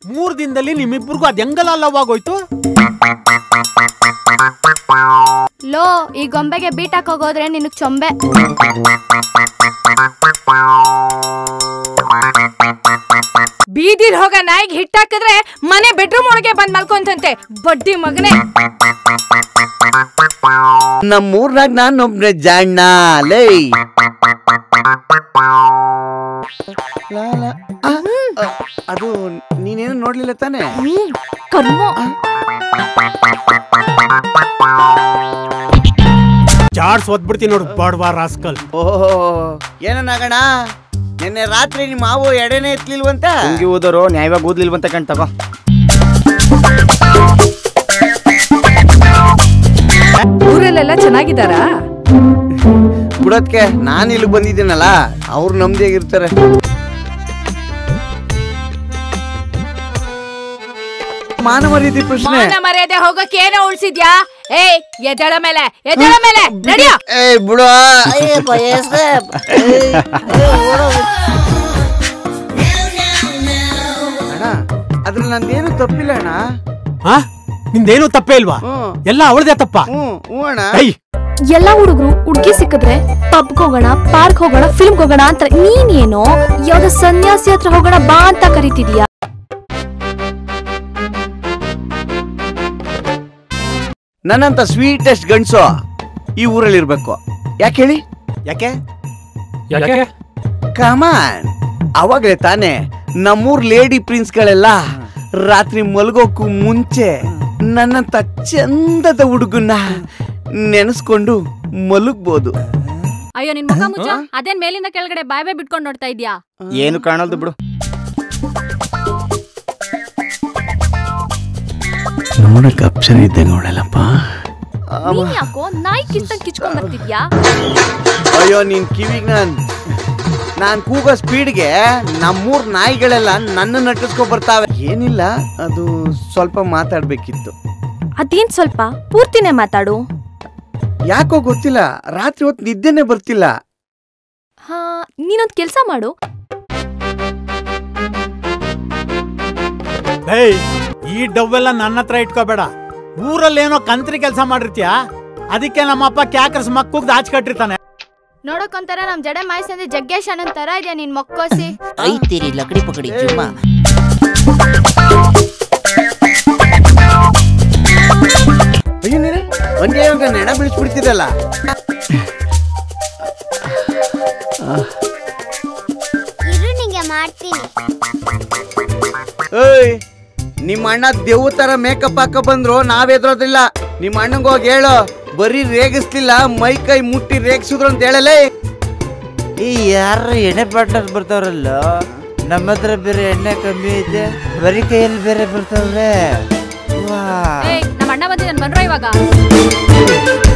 ಮೂರ್ ದಿನದಲ್ಲಿ ನಿಮ್ಮಿಬ್ಬರಿಗೂ ಅದ್ ಹೆಂಗಲ್ಲ ಲವ್ ಆಗೋಯ್ತು ಲೋ ಈ ಗೊಂಬೆಗೆ ಬೀಟ್ ಹಾಕೋಗೋದ್ರೆ ನಿನಗ್ ಚೊಂಬೆ ಬೀದಿಲ್ ಹೋಗ ನಾಯಿಗೆ ಹಿಟ್ಟಾಕಿದ್ರೆ ಮನೆ ಬೆಡ್ರೂಮ್ ಒಳಗೆ ಬಂದ್ ಮಲ್ಕೊಂತಂತೆ ಬಡ್ಡಿ ಮಗನೇ ನಮ್ಮೂರ್ನಾಗ ನಾನೊಬ್ನೆ ಜಾಣ್ಣ ಲೈ ಲಾ, ಲಾ. ಆ, ಆ, ಅದು ನೀನೇನು ನೋಡ್ಲಿಲ್ಲ ತಾನೆ ಕರ್ಮ ಜಾಡ್ಸ್ ಒದ್ಬಿಡ್ತೀನಿ ನೋಡು ಬಡವಾ ರಾಸ್ಕಲ್ ಓಹೋ ಏನನ್ನಾಗಣ ನಿನ್ನೆ ರಾತ್ರಿ ನಿಮ್ಮ ಮಾವು ಎಡೆನೇ ಎತ್ಲಿಲ್ವಂತ ಹಂಗೆ ಓದೋರು ನ್ಯಾಯವಾಗಿ ಓದ್ಲಿಲ್ವಂತ ಕಣ್ ತಗೋ ಊರಲ್ಲೆಲ್ಲ ಚೆನ್ನಾಗಿದ್ದಾರಾ ಬಿಡೋದ್ಕೆ ನಾನು ಇಲ್ಲಿ ಬಂದಿದ್ದೀನಲ್ಲ ಅವ್ರು ನಮ್ದಿಯಾಗಿರ್ತಾರೆ ಮಾನವ ರೀತಿ ಪ್ರಶ್ನೆ ಮಾನ ಮರ್ಯಾದೆ ಹೋಗಕ್ಕೆ ಏನೋ ಉಳ್ಸಿದ್ಯಾ ಏಯ್ ಎದಳ ಮೇಲೆ ಎದಳ ಮೇಲೆ ನಡಿಯೋ ಏ ಬಿಡು ಅಣ್ಣ ಅದ್ರಲ್ಲಿ ನಂದೇನು ತಪ್ಪಿಲ್ಲ ಅಣ್ಣ ಹಾ ನಿಂದೇನು ತಪ್ಪೇ ಇಲ್ವಾ ಹ್ಮ್ ಎಲ್ಲ ಅವಳದೇ ತಪ್ಪ ಹ್ಞೂ ಹ್ಞೂ ಅಣ್ಣ ಐ ಎಲ್ಲ ಹುಡುಗರು ಹುಡ್ಗಿ ಸಿಕ್ಕಿದ್ರೆ ಪಬ್ಗೆ ಹೋಗೋಣ ಪಾರ್ಕ್ ಹೋಗೋಣ ಫಿಲ್ಮ್ ಹೋಗೋಣ ಅಂತ ನೀನೇನೋ ಯಾವ್ದೋ ಸನ್ಯಾಸಿ ಹತ್ರ ಹೋಗೋಣ ಬಾ ಅಂತ ಕರಿತಿದ್ಯಾ ನನ್ನಂತ ಸ್ವೀಟೆಸ್ಟ್ ಗಂಡ್ಸು ಈ ಊರಲ್ಲಿ ಇರ್ಬೇಕು ಯಾಕೆ ಹೇಳಿ ಯಾಕೆ ಯಾಕೆ ಕಮಾನ್ ಅವಾಗಲೇ ತಾನೇ ನಮ್ಮೂರ್ ಲೇಡಿ ಪ್ರಿನ್ಸ್ಗಳೆಲ್ಲ ರಾತ್ರಿ ಮಲಗೋಕ್ಕೂ ಮುಂಚೆ ನನ್ನಂತ ಚಂದದ ಹುಡುಗನ್ನ ನೆನೆಸ್ಕೊಂಡು ಮಲಗ್ಬೋದು ಅಯ್ಯೋ ನಿನ್ ಮುಖ ಮುಚ್ಚ ಅದೇನ್ ಮೇಲಿಂದ ಕೆಳಗಡೆ ಬಾಯ್ ಬಾಯ್ ಬಿಟ್ಕೊಂಡು ನೋಡ್ತಾ ಇದ್ಯಾ ಏನು ಕಾಣಲ್ದು ಬಿಡು ನೋಡಕ್ ಅಪ್ಸರ ಇದ್ದೆ ನೋಡಲ್ಲಪ್ಪ ನೀನ್ ಯಾಕೋ ನಾಯಿ ಕಿಂತ ಕಿಚ್ಕೊಂಡ್ ಬರ್ತಿದ್ಯಾ ಅಯ್ಯೋ ನಿನ್ ಕಿವಿಗ್ ನಾನ್ ನಾನ್ ಕೂಗೋ ಸ್ಪೀಡ್ಗೆ ನಮ್ಮೂರ್ ನಾಯಿಗಳೆಲ್ಲ ನನ್ನ ನಟಿಸ್ಕೊ ಬರ್ತಾವೆ ಏನಿಲ್ಲ ಅದು ಸ್ವಲ್ಪ ಮಾತಾಡ್ಬೇಕಿತ್ತು ಅದೇನ್ ಸ್ವಲ್ಪ ಪೂರ್ತಿನೇ ಮಾತಾಡು ಯಾಕೋ ಗೊತ್ತಿಲ್ಲ ರಾತ್ರಿ ಹೊತ್ತು ನಿದ್ದೆನೆ ಬರ್ತಿಲ್ಲ ಹಾ ನೀನೊಂದ್ ಕೆಲ್ಸ ಮಾಡು ಏಯ್ ಈ ಡವ್ವೆಲ್ಲ ನನ್ನ ಹತ್ರ ಇಟ್ಕೋಬೇಡ ಊರಲ್ಲಿ ಏನೋ ಕಂತ್ರಿ ಕೆಲಸ ಮಾಡಿರ್ತೀಯ ಅದಕ್ಕೆ ನಮ್ಮಪ್ಪ ಕ್ಯಾಕರ್ಸ್ ಮಕ್ಕಗ್ ಆಚ್ ಕಟ್ಟಿರ್ತಾನೆ ನೋಡಕ್ಕೊಂತರ ನಮ್ ಜಡೆ ಮಾಯ್ಸಂದ್ರೆ ಜಗ್ಗೇಶ್ ಅಣ್ಣನ್ ತರ ಇದೆಯಾ ನಿನ್ ಮೊಕ್ಕೋಸಿ ಐ तेरी लकड़ी पकड़ी जुम्मा ಅಯ್ಯೋ ನೀನೆ ಒಂದೇ ಇವಾಗ ನೆಣ ಬೀಳಿಸ್ಬಿಡ್ತಿರಲ್ಲ ಇರು ನಿಂಗೆ ಮಾಡ್ತೀನಿ ಏಯ್ ನಿಮ್ಮ ಅಣ್ಣ ದೇವ್ ತರ ಮೇಕಪ್ ಹಾಕ ಬಂದ್ರು ನಾವೆದ್ರೋದಿಲ್ಲ ನಿಮ್ಮ ಅಣ್ಣಂಗ್ ಹೋಗಿ ಹೇಳು ಬರೀ ರೇಗಿಸ್ಲಿಲ್ಲ ಮೈ ಕೈ ಮುಟ್ಟಿ ರೇಗಿಸಿದ್ರು ಅಂತ ಹೇಳಲೇ ಈ ಯಾರ ಎಣ್ಣೆ ಪಾರ್ಟ್ನರ್ ಬರ್ತಾವ್ರಲ್ಲ ನಮ್ಮ ಹತ್ರ ಬೇರೆ ಎಣ್ಣೆ ಕಮ್ಮಿ ಐತೆ ಬರೀ ಕೈಯಲ್ಲಿ ಬೇರೆ ಬರ್ತಾವ್ರೆ ವಾ ನಮ್ಮ ಅಣ್ಣ ಬಂದಿದ್ದಾನೆ ಬನ್ರೋ ಇವಾಗ